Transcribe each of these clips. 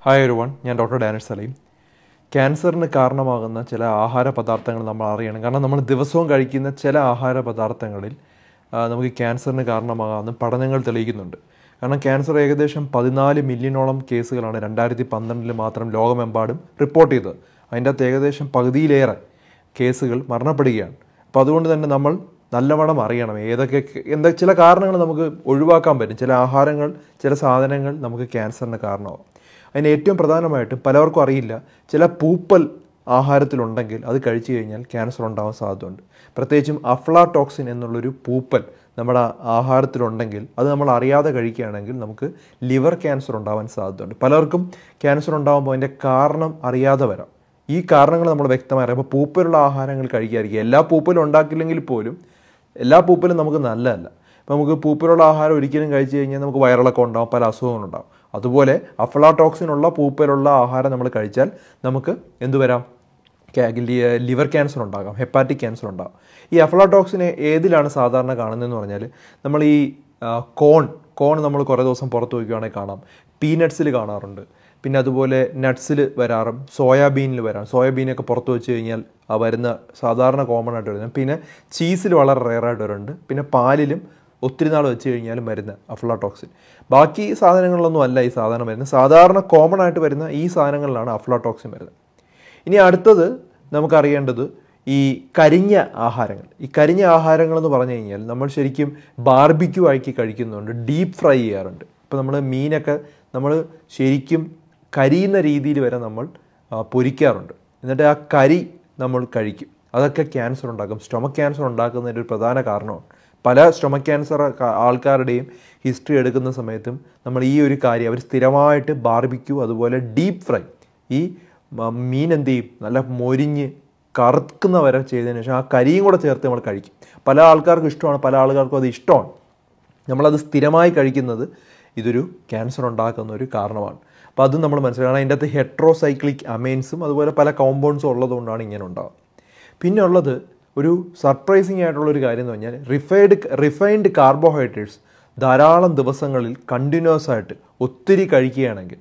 hi ഒരു one ഞാൻ doctor Danish Saleem ക്യാൻസറിന് കാരണമാകുന്ന ചില ആഹാര പദാർത്ഥങ്ങൾ നമ്മൾ അറിയണം കാരണം നമ്മൾ ദിവസവും കഴിക്കുന്ന ചില ആഹാര പദാർത്ഥങ്ങളിൽ ആ, നമുക്ക് ക്യാൻസറിന് കാരണമാകാമെന്ന് പഠനങ്ങൾ തെളിയിക്കുന്നുണ്ട് കാരണം ക്യാൻസർ ഏകദേശം പതിനാല് മില്യണോളം കേസുകളാണ് രണ്ടായിരത്തി പന്ത്രണ്ടിൽ മാത്രം ലോകമെമ്പാടും റിപ്പോർട്ട് ചെയ്തത് അതിൻ്റെ അകത്ത് ഏകദേശം പകുതിയിലേറെ കേസുകൾ മരണപ്പെടുകയാണ് അപ്പോൾ അതുകൊണ്ട് തന്നെ നമ്മൾ നല്ലവണ്ണം അറിയണം ഏതൊക്കെ എന്താ ചില കാരണങ്ങൾ നമുക്ക് ഒഴിവാക്കാൻ പറ്റും ചില ആഹാരങ്ങൾ ചില സാധനങ്ങൾ നമുക്ക് ക്യാൻസറിന് കാരണമാകും അതിന് ഏറ്റവും പ്രധാനമായിട്ടും പലർക്കും അറിയില്ല ചില പൂപ്പൽ ആഹാരത്തിലുണ്ടെങ്കിൽ അത് കഴിച്ചു കഴിഞ്ഞാൽ ക്യാൻസർ ഉണ്ടാവാൻ സാധ്യതയുണ്ട് പ്രത്യേകിച്ചും അഫ്ലാടോക്സിൻ എന്നുള്ളൊരു പൂപ്പൽ നമ്മുടെ ആഹാരത്തിലുണ്ടെങ്കിൽ അത് നമ്മൾ അറിയാതെ കഴിക്കുകയാണെങ്കിൽ നമുക്ക് ലിവർ ക്യാൻസർ ഉണ്ടാവാൻ സാധ്യതയുണ്ട് പലർക്കും ക്യാൻസർ ഉണ്ടാകുമ്പോൾ അതിൻ്റെ കാരണം അറിയാതെ വരാം ഈ കാരണങ്ങൾ നമ്മൾ വ്യക്തമായി അറിയാം അപ്പോൾ പൂപ്പലുള്ള ആഹാരങ്ങൾ കഴിക്കാതിരിക്കുക എല്ലാ പൂപ്പലും ഉണ്ടാക്കില്ലെങ്കിൽ പോലും എല്ലാ പൂപ്പലും നമുക്ക് നല്ലതല്ല ഇപ്പോൾ നമുക്ക് പൂപ്പലുള്ള ആഹാരം ഒരിക്കലും കഴിച്ചു കഴിഞ്ഞാൽ നമുക്ക് വയറിളക്കം ഉണ്ടാവും പല അസുഖങ്ങളുണ്ടാവും അതുപോലെ അഫ്ലാടോക്സിൻ ഉള്ള പൂപ്പലുള്ള ആഹാരം നമ്മൾ കഴിച്ചാൽ നമുക്ക് എന്ത് വരാം ക്യാ- ലി- ലിവർ ക്യാൻസർ ഉണ്ടാകാം ഹെപ്പാറ്റിക് ക്യാൻസർ ഉണ്ടാകാം ഈ അഫ്ലാടോക്സിനെ ഏതിലാണ് സാധാരണ കാണുന്നതെന്ന് പറഞ്ഞാൽ നമ്മൾ ഈ ആ, കോൺ കോൺ നമ്മൾ കുറേ ദിവസം പുറത്ത് വയ്ക്കുകയാണെങ്കിൽ കാണാം പീനട്സിൽ കാണാറുണ്ട് പിന്നെ അതുപോലെ നട്ട്സിൽ വരാറും സോയാബീനിൽ വരാം സോയാബീനൊക്കെ പുറത്ത് വെച്ച് കഴിഞ്ഞാൽ ആ വരുന്ന സാധാരണ കോമൺ ആയിട്ട് വരുന്നത് പിന്നെ ചീസിൽ വളരെ റെയറായിട്ട് വരുന്നുണ്ട് പിന്നെ പാലിലും ഒത്തിരി നാൾ വെച്ച് കഴിഞ്ഞാലും വരുന്ന അഫ്ലാടോക്സിൻ ബാക്കി സാധനങ്ങളിലൊന്നും അല്ല ഈ സാധനം വരുന്നത് സാധാരണ കോമൺ ആയിട്ട് വരുന്ന ഈ സാധനങ്ങളിലാണ് അഫ്ലാടോക്സിൻ വരുന്നത് ഇനി അടുത്തത് നമുക്കറിയേണ്ടത് ഈ കരിഞ്ഞ ആഹാരങ്ങൾ ഈ കരിഞ്ഞ ആഹാരങ്ങൾ എന്ന് പറഞ്ഞു കഴിഞ്ഞാൽ നമ്മൾ ശരിക്കും ബാർബിക്യൂ ആക്കി കഴിക്കുന്നുണ്ട് ഡീപ്പ് ഫ്രൈ ചെയ്യാറുണ്ട് ഇപ്പോൾ നമ്മൾ മീനൊക്കെ നമ്മൾ ശരിക്കും കരിയുന്ന രീതിയിൽ വരെ നമ്മൾ ആ, പൊരിക്കാറുണ്ട് എന്നിട്ട് ആ കരി നമ്മൾ കഴിക്കും അതൊക്കെ ക്യാൻസർ ഉണ്ടാക്കും സ്റ്റൊമക് ക്യാൻസർ ഉണ്ടാക്കുന്നതിൻ്റെ ഒരു പ്രധാന കാരണമാണ് പല സ്റ്റൊമക് ക്യാൻസർ ക- ആൾക്കാരുടെയും ഹിസ്റ്ററി എടുക്കുന്ന സമയത്തും നമ്മൾ ഈ ഒരു കാര്യം അവർ സ്ഥിരമായിട്ട് ബാർബിക്യൂ അതുപോലെ ഡീപ്പ് ഫ്രൈ ഈ മ- മീൻ എന്ത് ചെയ്യും നല്ല മൊരിഞ്ഞ് കറുക്കുന്ന വരെ ചെയ്തതിന് ശേഷം ആ കരിയും കൂടെ ചേർത്ത് നമ്മൾ കഴിക്കും പല ആൾക്കാർക്കും ഇഷ്ടമാണ് പല ആൾക്കാർക്കും അത് ഇഷ്ടമാണ് നമ്മളത് സ്ഥിരമായി കഴിക്കുന്നത് ഇതൊരു ക്യാൻസർ ഉണ്ടാക്കുന്ന ഒരു കാരണമാണ് അപ്പോൾ അതും നമ്മൾ മനസ്സിലാക്കണം അതിൻ്റെ അകത്ത് ഹെട്രോസൈക്ലിക് അമൈൻസും അതുപോലെ പല കോമ്പൗണ്ട്സും ഉള്ളതുകൊണ്ടാണ് ഇങ്ങനെ ഉണ്ടാവുക പിന്നെ ഉള്ളത് ഒരു സർപ്രൈസിങ് ആയിട്ടുള്ള ഒരു കാര്യം എന്ന് പറഞ്ഞാൽ റിഫൈൻഡ് റിഫൈൻഡ് കാർബോഹൈഡ്രേറ്റ്സ് ധാരാളം ദിവസങ്ങളിൽ കണ്ടിന്യൂസ് ആയിട്ട് ഒത്തിരി കഴിക്കുകയാണെങ്കിൽ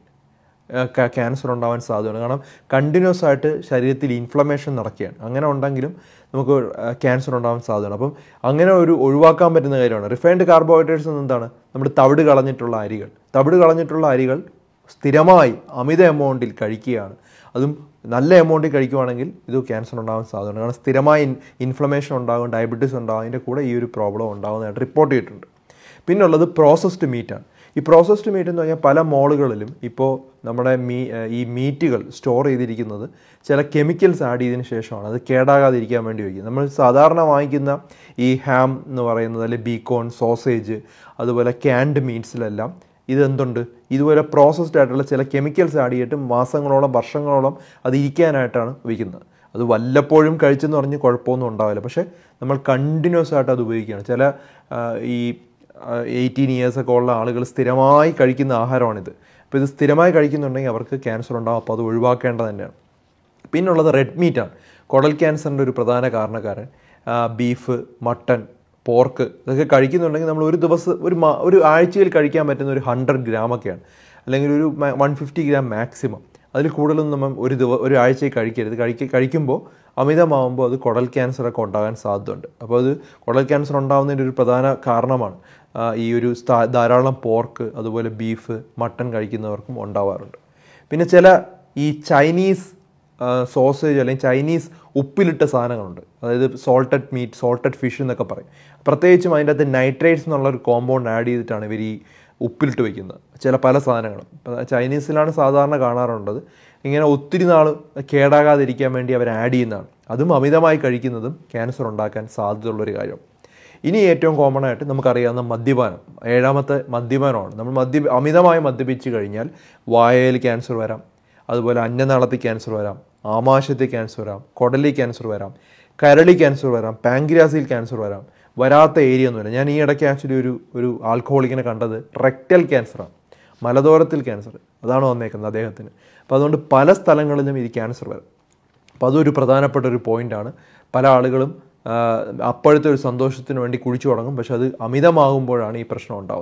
ക്യാൻസർ ഉണ്ടാവാൻ സാധ്യതയുണ്ട് കാരണം കണ്ടിന്യൂസ് ആയിട്ട് ശരീരത്തിൽ ഇൻഫ്ലമേഷൻ നടക്കുകയാണ് അങ്ങനെ ഉണ്ടെങ്കിലും നമുക്ക് ക്യാൻസർ ഉണ്ടാവാൻ സാധ്യതയുണ്ട് അപ്പം അങ്ങനെ ഒരു ഒഴിവാക്കാൻ പറ്റുന്ന കാര്യമാണ് റിഫൈൻഡ് കാർബോഹൈഡ്രേറ്റ്സ് എന്ന് എന്താണ് നമ്മുടെ തവിട് കളഞ്ഞിട്ടുള്ള അരികൾ തവിട് കളഞ്ഞിട്ടുള്ള അരികൾ സ്ഥിരമായി അമിത എമൗണ്ടിൽ കഴിക്കുകയാണ് അതും നല്ല എമൗണ്ടിൽ കഴിക്കുവാണെങ്കിൽ ഇത് ക്യാൻസർ ഉണ്ടാകാൻ സാധ്യതയുണ്ട് കാരണം സ്ഥിരമായി ഇൻഫ്ലമേഷൻ ഉണ്ടാകും ഡയബറ്റീസ് ഉണ്ടാകും അതിൻ്റെ കൂടെ ഈ ഒരു പ്രോബ്ലം ഉണ്ടാകുന്നതായിട്ട് റിപ്പോർട്ട് ചെയ്തിട്ടുണ്ട് പിന്നെ ഉള്ളത് പ്രോസസ്ഡ് മീറ്റാണ് ഈ പ്രോസസ്ഡ് മീറ്റ് എന്ന് പറഞ്ഞാൽ പല മോളുകളിലും ഇപ്പോൾ നമ്മുടെ മീ ഏഹ് ഈ മീറ്റുകൾ സ്റ്റോർ ചെയ്തിരിക്കുന്നത് ചില കെമിക്കൽസ് ആഡ് ചെയ്തതിന് ശേഷമാണ് അത് കേടാകാതിരിക്കാൻ വേണ്ടി വയ്ക്കുന്നത് നമ്മൾ സാധാരണ വാങ്ങിക്കുന്ന ഈ ഹാം എന്ന് പറയുന്നത് അല്ലെങ്കിൽ ബീക്കോൺ സോസേജ് അതുപോലെ ക്യാൻഡ് മീറ്റ്സിലെല്ലാം ഇതെന്തുണ്ട് ഇതുപോലെ പ്രോസസ്ഡ് ആയിട്ടുള്ള ചില കെമിക്കൽസ് ആഡ് ചെയ്തിട്ട് മാസങ്ങളോളം വർഷങ്ങളോളം അത് ഇരിക്കാനായിട്ടാണ് വയ്ക്കുന്നത് അത് വല്ലപ്പോഴും കഴിച്ചെന്ന് പറഞ്ഞ് കുഴപ്പമൊന്നും ഉണ്ടാവില്ല പക്ഷേ നമ്മൾ കണ്ടിന്യൂസ് ആയിട്ട് അത് ഉപയോഗിക്കുകയാണ് ചില ആ, ഈ എയ്റ്റീൻ ഇയേഴ്സൊക്കെ ഉള്ള ആളുകൾ സ്ഥിരമായി കഴിക്കുന്ന ആഹാരമാണിത് അപ്പോൾ ഇത് സ്ഥിരമായി കഴിക്കുന്നുണ്ടെങ്കിൽ അവർക്ക് ക്യാൻസർ ഉണ്ടാകും അപ്പോൾ അത് ഒഴിവാക്കേണ്ടത് തന്നെയാണ് പിന്നുള്ളത് റെഡ് മീറ്റാണ് കുടൽ ക്യാൻസറിൻ്റെ ഒരു പ്രധാന കാരണക്കാരൻ ആ, ബീഫ് മട്ടൺ പോർക്ക് ഇതൊക്കെ കഴിക്കുന്നുണ്ടെങ്കിൽ നമ്മൾ ഒരു ദിവസം ഒരു മാ ഒരു ആഴ്ചയിൽ കഴിക്കാൻ പറ്റുന്ന ഒരു ഹൺഡ്രഡ് ഗ്രാമൊക്കെയാണ് അല്ലെങ്കിൽ ഒരു വൺ ഫിഫ്റ്റി ഗ്രാം മാക്സിമം അതിൽ കൂടുതലൊന്നും നമ്മൾ ഒരു ദിവ ഒരു ആഴ്ചയിൽ കഴിക്കരുത് കഴിക്ക കഴിക്കുമ്പോൾ അമിതമാകുമ്പോൾ അത് കുടൽ ക്യാൻസറൊക്കെ ഉണ്ടാകാൻ സാധ്യതയുണ്ട് അപ്പോൾ അത് കുടൽ ക്യാൻസർ ഉണ്ടാകുന്നതിൻ്റെ ഒരു പ്രധാന കാരണമാണ് ആ, ഈ ഒരു സ്ഥാ- ധാരാളം പോർക്ക് അതുപോലെ ബീഫ് മട്ടൺ കഴിക്കുന്നവർക്കും ഉണ്ടാവാറുണ്ട് പിന്നെ ചില ഈ ചൈനീസ് സോസേജ് അല്ലെങ്കിൽ ചൈനീസ് ഉപ്പിലിട്ട സാധനങ്ങളുണ്ട് അതായത് സോൾട്ടഡ് മീറ്റ് സോൾട്ടഡ് ഫിഷ് എന്നൊക്കെ പറയും പ്രത്യേകിച്ചും അതിൻ്റെ അകത്ത് നൈട്രേറ്റ്സ് എന്നുള്ള ഒരു കോമ്പൗണ്ട് ആഡ് ചെയ്തിട്ടാണ് ഇവർ ഈ ഉപ്പിലിട്ട് വയ്ക്കുന്നത് ചില പല സാധനങ്ങളും ഇപ്പം ചൈനീസിലാണ് സാധാരണ കാണാറുള്ളത് ഇങ്ങനെ ഒത്തിരി നാൾ കേടാകാതിരിക്കാൻ വേണ്ടി അവർ ആഡ് ചെയ്യുന്നതാണ് അതും അമിതമായി കഴിക്കുന്നതും ക്യാൻസർ ഉണ്ടാക്കാൻ സാധ്യതയുള്ളൊരു കാര്യം ഇനി ഏറ്റവും കോമൺ ആയിട്ട് നമുക്കറിയാവുന്ന മദ്യപാനം ഏഴാമത്തെ മദ്യപാനമാണ് നമ്മൾ മദ്യ അമിതമായി മദ്യപിച്ച് കഴിഞ്ഞാൽ വായയിൽ ക്യാൻസർ വരാം അതുപോലെ അന്നനാളത്തിൽ ക്യാൻസർ വരാം ആമാശയത്തിൽ ക്യാൻസർ വരാം കൊടലി ക്യാൻസർ വരാം കരളി ക്യാൻസർ വരാം പാങ്ക്രിയാസിൽ ക്യാൻസർ വരാം വരാത്ത ഏരിയ ഒന്നുമില്ല ഞാൻ ഈ ഇടയ്ക്ക് ആക്ച്വലി ഒരു ഒരു ആൽക്കഹോളിക്കിനെ കണ്ടത് റെക്ടൽ ക്യാൻസറാണ് മലദോരത്തിൽ ക്യാൻസർ അതാണ് വന്നേക്കുന്നത് അദ്ദേഹത്തിന് അപ്പോൾ അതുകൊണ്ട് പല സ്ഥലങ്ങളിലും ഇത് ക്യാൻസർ വരാം അപ്പോൾ അതൊരു പ്രധാനപ്പെട്ട ഒരു പോയിൻ്റാണ് പല ആളുകളും ആ, അപ്പോഴത്തെ ഒരു സന്തോഷത്തിന് വേണ്ടി കുഴിച്ചു തുടങ്ങും പക്ഷെ അത് അമിതമാകുമ്പോഴാണ് ഈ പ്രശ്നം ഉണ്ടാകുന്നത്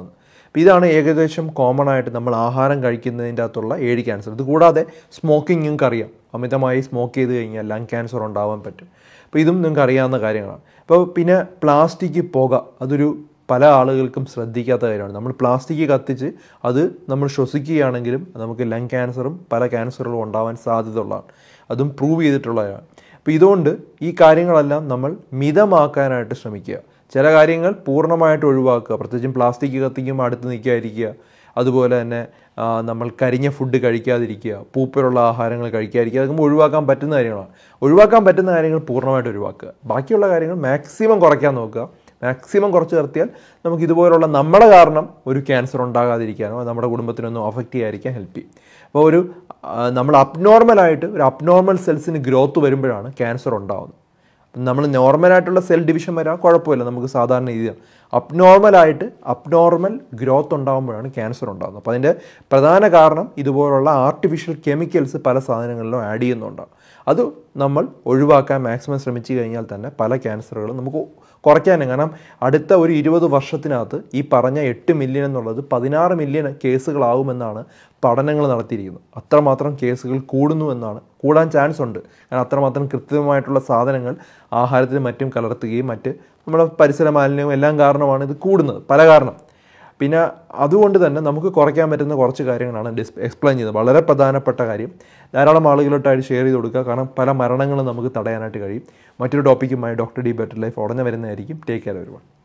അപ്പോൾ ഇതാണ് ഏകദേശം കോമൺ ആയിട്ട് നമ്മൾ ആഹാരം കഴിക്കുന്നതിൻ്റെ അകത്തുള്ള ഏഴ് ക്യാൻസർ ഇത് കൂടാതെ സ്മോക്കിംഗ് നിങ്ങൾക്ക് അറിയാം അമിതമായി സ്മോക്ക് ചെയ്ത് കഴിഞ്ഞാൽ ലങ് ക്യാൻസർ ഉണ്ടാവാൻ പറ്റും അപ്പോൾ ഇതും നിങ്ങൾക്ക് അറിയാവുന്ന കാര്യങ്ങളാണ് അപ്പോൾ പിന്നെ പ്ലാസ്റ്റിക് പുക അതൊരു പല ആളുകൾക്കും ശ്രദ്ധിക്കാത്ത കാര്യമാണ് നമ്മൾ പ്ലാസ്റ്റിക് കത്തിച്ച് അത് നമ്മൾ ശ്വസിക്കുകയാണെങ്കിലും നമുക്ക് ലങ് ക്യാൻസറും പല ക്യാൻസറുകളും ഉണ്ടാവാൻ സാധ്യതയുള്ളതാണ് അതും പ്രൂവ് ചെയ്തിട്ടുള്ളതാണ് അപ്പോൾ ഇതുകൊണ്ട് ഈ കാര്യങ്ങളെല്ലാം നമ്മൾ മിതമാക്കാനായിട്ട് ശ്രമിക്കുക ചില കാര്യങ്ങൾ പൂർണ്ണമായിട്ട് ഒഴിവാക്കുക പ്രത്യേകിച്ചും പ്ലാസ്റ്റിക് കത്തിക്കുമ്പോൾ അടുത്ത് നിൽക്കാതിരിക്കുക അതുപോലെ തന്നെ ആ, നമ്മൾ കരിഞ്ഞ ഫുഡ് കഴിക്കാതിരിക്കുക പൂപ്പലുള്ള ആഹാരങ്ങൾ കഴിക്കാതിരിക്കുക അതൊക്കെ ഒഴിവാക്കാൻ പറ്റുന്ന കാര്യങ്ങളാണ് ഒഴിവാക്കാൻ പറ്റുന്ന കാര്യങ്ങൾ പൂർണ്ണമായിട്ട് ഒഴിവാക്കുക ബാക്കിയുള്ള കാര്യങ്ങൾ മാക്സിമം കുറയ്ക്കാൻ നോക്കുക മാക്സിമം കുറച്ച് നിർത്തിയാൽ നമുക്ക് ഇതുപോലുള്ള നമ്മുടെ കാരണം ഒരു ക്യാൻസർ ഉണ്ടാകാതിരിക്കാനോ നമ്മുടെ കുടുംബത്തിനൊന്നും അഫക്റ്റ് ചെയ്യാതിരിക്കാൻ ഹെൽപ്പ് ചെയ്യും അപ്പോൾ ഒരു ആ, നമ്മൾ അബ്നോർമലായിട്ട് ഒരു അബ്നോർമൽ സെൽസിന് ഗ്രോത്ത് വരുമ്പോഴാണ് ക്യാൻസർ ഉണ്ടാകുന്നത് നമ്മൾ നോർമലായിട്ടുള്ള സെൽ ഡിവിഷൻ വരാൻ കുഴപ്പമില്ല നമുക്ക് സാധാരണ രീതിയാണ് അബ്നോർമലായിട്ട് അബ്നോർമൽ ഗ്രോത്ത് ഉണ്ടാകുമ്പോഴാണ് ക്യാൻസർ ഉണ്ടാകുന്നത് അപ്പോൾ അതിൻ്റെ പ്രധാന കാരണം ഇതുപോലുള്ള ആർട്ടിഫിഷ്യൽ കെമിക്കൽസ് പല സാധനങ്ങളിലും ആഡ് ചെയ്യുന്നുണ്ടാകും അത് നമ്മൾ ഒഴിവാക്കാൻ മാക്സിമം ശ്രമിച്ചു കഴിഞ്ഞാൽ തന്നെ പല ക്യാൻസറുകളും നമുക്ക് കുറയ്ക്കാനും കാരണം അടുത്ത ഒരു ഇരുപത് വർഷത്തിനകത്ത് ഈ പറഞ്ഞ എട്ട് മില്യൺ എന്നുള്ളത് പതിനാറ് മില്യൺ കേസുകളാവുമെന്നാണ് പഠനങ്ങൾ നടത്തിയിരിക്കുന്നത് അത്രമാത്രം കേസുകൾ കൂടുന്നു എന്നാണ് കൂടാൻ ചാൻസ് ഉണ്ട് കാരണം അത്രമാത്രം കൃത്യമായിട്ടുള്ള സാധനങ്ങൾ ആഹാരത്തിലും മറ്റും കലർത്തുകയും മറ്റ് നമ്മുടെ പരിസര മാലിന്യവും എല്ലാം കാരണമാണ് ഇത് കൂടുന്നത് പല കാരണം പിന്നെ അതുകൊണ്ട് തന്നെ നമുക്ക് കുറയ്ക്കാൻ പറ്റുന്ന കുറച്ച് കാര്യങ്ങളാണ് ഡിസ് എക്സ്പ്ലെയിൻ ചെയ്തത് വളരെ പ്രധാനപ്പെട്ട കാര്യം ധാരാളം ആളുകളോട്ടായിട്ട് ഷെയർ ചെയ്ത് കൊടുക്കുക കാരണം പല മരണങ്ങളും നമുക്ക് തടയാനായിട്ട് കഴിയും മറ്റൊരു ടോപ്പിക്കുമായി ഡോക്ടർ ഡി ബെറ്റർ ലൈഫ് ഉടനെ വരുന്നതായിരിക്കും ടേക്ക് കെയർ വരുവാണ്